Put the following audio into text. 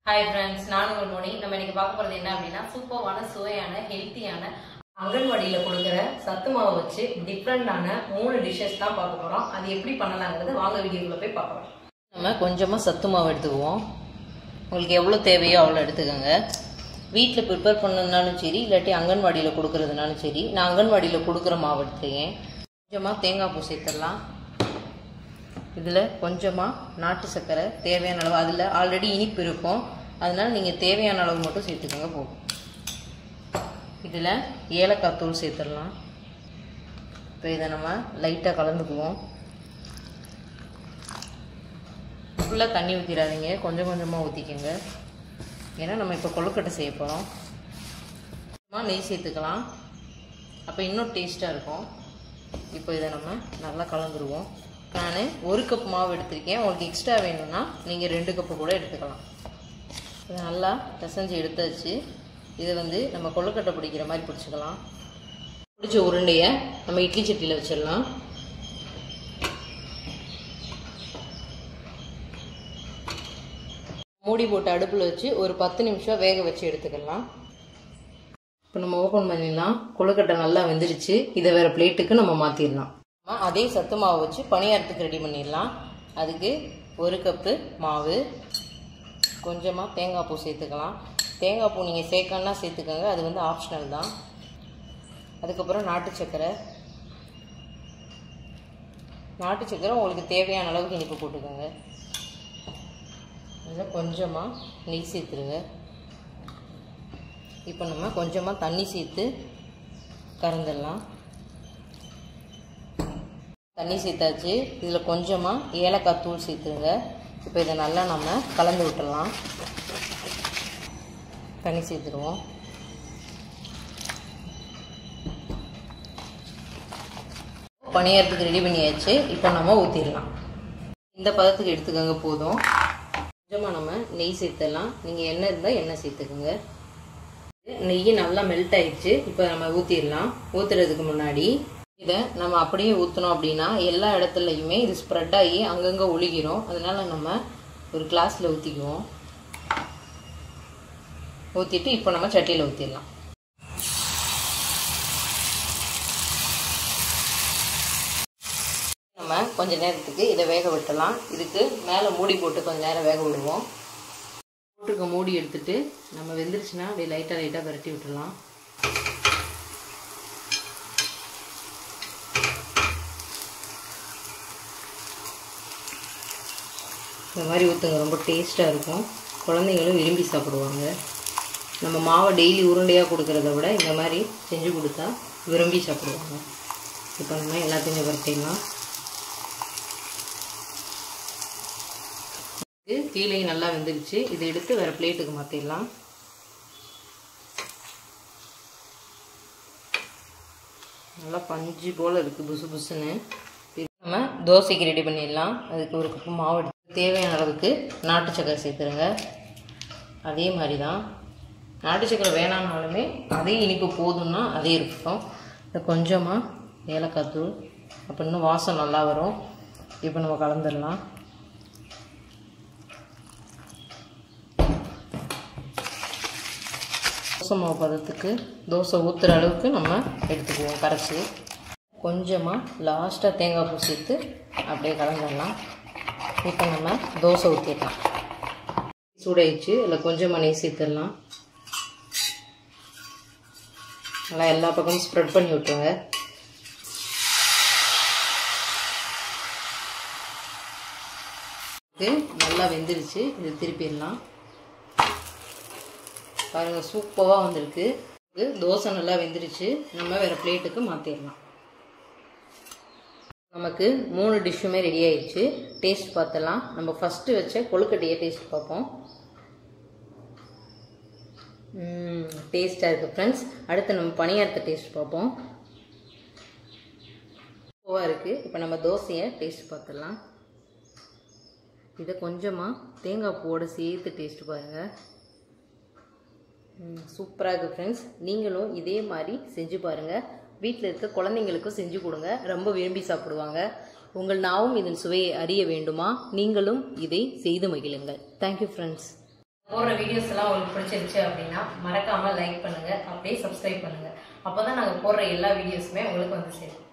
hi friends நான் உங்கள் மோனி நம்ம இன்னைக்கு பார்க்க போறது என்ன அப்படின்னா சூப்பரான சுவையான ஹெல்த்தியான அங்கன்வாடியில் கொடுக்குற சத்து மாவு வச்சு டிஃப்ரெண்டான மூணு டிஷ்ஷஸ் தான் பார்க்க போகிறோம் அது எப்படி பண்ணலாங்கிறது வாங்க வீடியோக்குள்ள போய் பார்க்கலாம் நம்ம கொஞ்சமாக சத்து மாவு எடுத்துக்குவோம் உங்களுக்கு எவ்வளோ தேவையோ அவ்வளோ எடுத்துக்கோங்க வீட்டில் ப்ரிப்பேர் பண்ணதுனாலும் சரி இல்லாட்டி அங்கன்வாடியில் கொடுக்கறதுனாலும் சரி நான் அங்கன்வாடியில் கொடுக்குற மாவு எடுத்துக்கேன் கொஞ்சமாக தேங்காய் பூ சேர்த்துடலாம் இதில் கொஞ்சமாக நாட்டு சர்க்கரை தேவையான அளவு அதில் ஆல்ரெடி இனிப்பு இருக்கும் அதனால் நீங்கள் தேவையான அளவு மட்டும் சேர்த்துக்கோங்க போதும் இதில் ஏலக்காய் தூள் சேர்த்துடலாம் இப்போ இதை நம்ம லைட்டாக கலந்துக்குவோம் ஃபுல்லாக தண்ணி ஊற்றிடாதீங்க கொஞ்சம் கொஞ்சமாக ஊற்றிக்கோங்க ஏன்னா நம்ம இப்போ கொழுக்கட்டை செய்ய போகிறோம் நெய் சேர்த்துக்கலாம் அப்போ இன்னும் டேஸ்ட்டாக இருக்கும் இப்போ இதை நம்ம நல்லா கலந்துருவோம் நான் ஒரு கப் மாவு எடுத்திருக்கேன் உங்களுக்கு எக்ஸ்ட்ரா வேணும்னா நீங்கள் ரெண்டு கப்பு கூட எடுத்துக்கலாம் இதை நல்லா பிசைஞ்சு எடுத்தாச்சு இதை வந்து நம்ம கொழுக்கட்டை பிடிக்கிற மாதிரி பிடிச்சிக்கலாம் பிடிச்ச உருண்டையை நம்ம இட்லி சட்டியில் வச்சிடலாம் மூடி போட்டு அடுப்பில் வச்சு ஒரு பத்து நிமிஷம் வேக வச்சு எடுத்துக்கலாம் இப்போ நம்ம ஓப்பன் பண்ணிடலாம் கொழுக்கட்டை நல்லா வெந்துருச்சு இதை வேறு பிளேட்டுக்கு நம்ம மாற்றிடலாம் அதே சத்து மாவு வச்சு பணியாரத்துக்கு ரெடி பண்ணிடலாம் அதுக்கு ஒரு கப்பு மாவு கொஞ்சமாக தேங்காய் பூ சேர்த்துக்கலாம் தேங்காய் பூ நீங்கள் சேர்க்கணுன்னா சேர்த்துக்கோங்க அது வந்து ஆப்ஷனல் தான் அதுக்கப்புறம் நாட்டு சக்கரை நாட்டு சக்கரை உங்களுக்கு தேவையான அளவுக்கு இனிப்பு போட்டுக்கோங்க அதில் கொஞ்சமாக நெய் சேர்த்துருங்க இப்போ நம்ம கொஞ்சமாக தண்ணி சேர்த்து கறந்துடலாம் தண்ணி சேர்த்தாச்சு இதில் கொஞ்சமாக ஏலக்காய் தூள் சேர்த்துருங்க இப்போ இதை நல்லா நம்ம கலந்து விட்டுடலாம் தண்ணி சேர்த்துருவோம் பணியாரத்துக்கு ரெடி பண்ணியாச்சு இப்போ நம்ம ஊற்றிடலாம் இந்த பதத்துக்கு எடுத்துக்கோங்க போதும் கொஞ்சமாக நம்ம நெய் சேர்த்துடலாம் நீங்கள் எண்ணெய் இருந்தால் எண்ணெய் சேர்த்துக்கோங்க நெய் நல்லா மெல்ட் ஆயிடுச்சு இப்போ நம்ம ஊற்றிடலாம் ஊற்றுறதுக்கு முன்னாடி இதை நம்ம அப்படியே ஊற்றினோம் அப்படின்னா எல்லா இடத்துலையுமே இது ஸ்ப்ரெட் ஆகி அங்கங்கே ஒழுகிரும் அதனால நம்ம ஒரு கிளாஸில் ஊற்றிக்குவோம் ஊற்றிட்டு இப்போ நம்ம சட்டியில் ஊற்றிடலாம் நம்ம கொஞ்ச நேரத்துக்கு இதை வேக விட்டலாம் இதுக்கு மேலே மூடி போட்டு கொஞ்ச நேரம் வேக விடுவோம் போட்டுருக்க மூடி எடுத்துட்டு நம்ம வெந்துருச்சுன்னா அப்படியே லைட்டாக லைட்டாக விரட்டி விட்டுடலாம் இந்த மாதிரி ஊற்றுங்க ரொம்ப டேஸ்ட்டாக இருக்கும் குழந்தைங்களும் விரும்பி சாப்பிடுவாங்க நம்ம மாவை டெய்லி உருண்டையாக கொடுக்குறத விட இந்த மாதிரி செஞ்சு கொடுத்தா விரும்பி சாப்பிடுவாங்க இப்போ நம்ம எல்லாத்தையுமே வறுத்திடலாம் இது கீழே நல்லா வெந்துருச்சு இதை எடுத்து வேறு பிளேட்டுக்கு மாற்றிடலாம் நல்லா பஞ்சு போல் இருக்குது புசு புசுன்னு நம்ம தோசைக்கு ரெடி பண்ணிடலாம் அதுக்கு ஒரு கப்பு மாவு எடுத்து தேவையான அளவுக்கு நாட்டு சக்கரை சேர்த்துருங்க அதே மாதிரி தான் நாட்டு சக்கரை வேணாம்னாலுமே அதே இனிப்பு போதும்னா அதே இருக்கட்டும் இந்த கொஞ்சமாக ஏலக்காய் தூள் அப்போ இன்னும் வாசம் நல்லா வரும் இப்போ நம்ம கலந்துடலாம் தோசை மாவு பதத்துக்கு தோசை ஊற்றுற அளவுக்கு நம்ம எடுத்துக்குவோம் கரைச்சி கொஞ்சமாக லாஸ்ட்டாக தேங்காய் பூ சேர்த்து அப்படியே கலந்துடலாம் இப்போ நம்ம தோசை ஊற்றிடலாம் சூடாயிடுச்சு இதில் கொஞ்சமாக நெய் சேர்த்துடலாம் நல்லா எல்லா பக்கமும் ஸ்ப்ரெட் பண்ணி விட்டுருங்க இது நல்லா வெந்துருச்சு இது திருப்பிடலாம் பாருங்கள் சூப்பராக வந்திருக்கு தோசை நல்லா வெந்துருச்சு நம்ம வேறு பிளேட்டுக்கு மாற்றிடலாம் நமக்கு மூணு டிஷ்ஷுமே ரெடி ஆயிடுச்சு டேஸ்ட் பார்த்தலாம் நம்ம ஃபஸ்ட்டு வச்ச கொழுக்கட்டையை டேஸ்ட் பார்ப்போம் டேஸ்ட்டாக இருக்குது ஃப்ரெண்ட்ஸ் அடுத்து நம்ம பணியாரத்தை டேஸ்ட் பார்ப்போம் சூப்பராக இருக்குது இப்போ நம்ம தோசையை டேஸ்ட் பார்த்துடலாம் இதை கொஞ்சமாக தேங்காய் பூவோடு சேர்த்து டேஸ்ட் பாருங்கள் சூப்பராக இருக்குது ஃப்ரெண்ட்ஸ் நீங்களும் இதே மாதிரி செஞ்சு பாருங்கள் வீட்டில் இருக்க குழந்தைங்களுக்கும் செஞ்சு கொடுங்க ரொம்ப விரும்பி சாப்பிடுவாங்க உங்கள் நாவும் இதன் சுவையை அறிய வேண்டுமா நீங்களும் இதை செய்து மகிழுங்கள் தேங்க்யூ ஃப்ரெண்ட்ஸ் போடுற வீடியோஸ் எல்லாம் உங்களுக்கு பிடிச்சிருச்சு அப்படின்னா மறக்காம லைக் பண்ணுங்க அப்படியே சப்ஸ்கிரைப் பண்ணுங்க அப்பதான் நாங்க போடுற எல்லா வீடியோஸுமே உங்களுக்கு வந்து சேரும்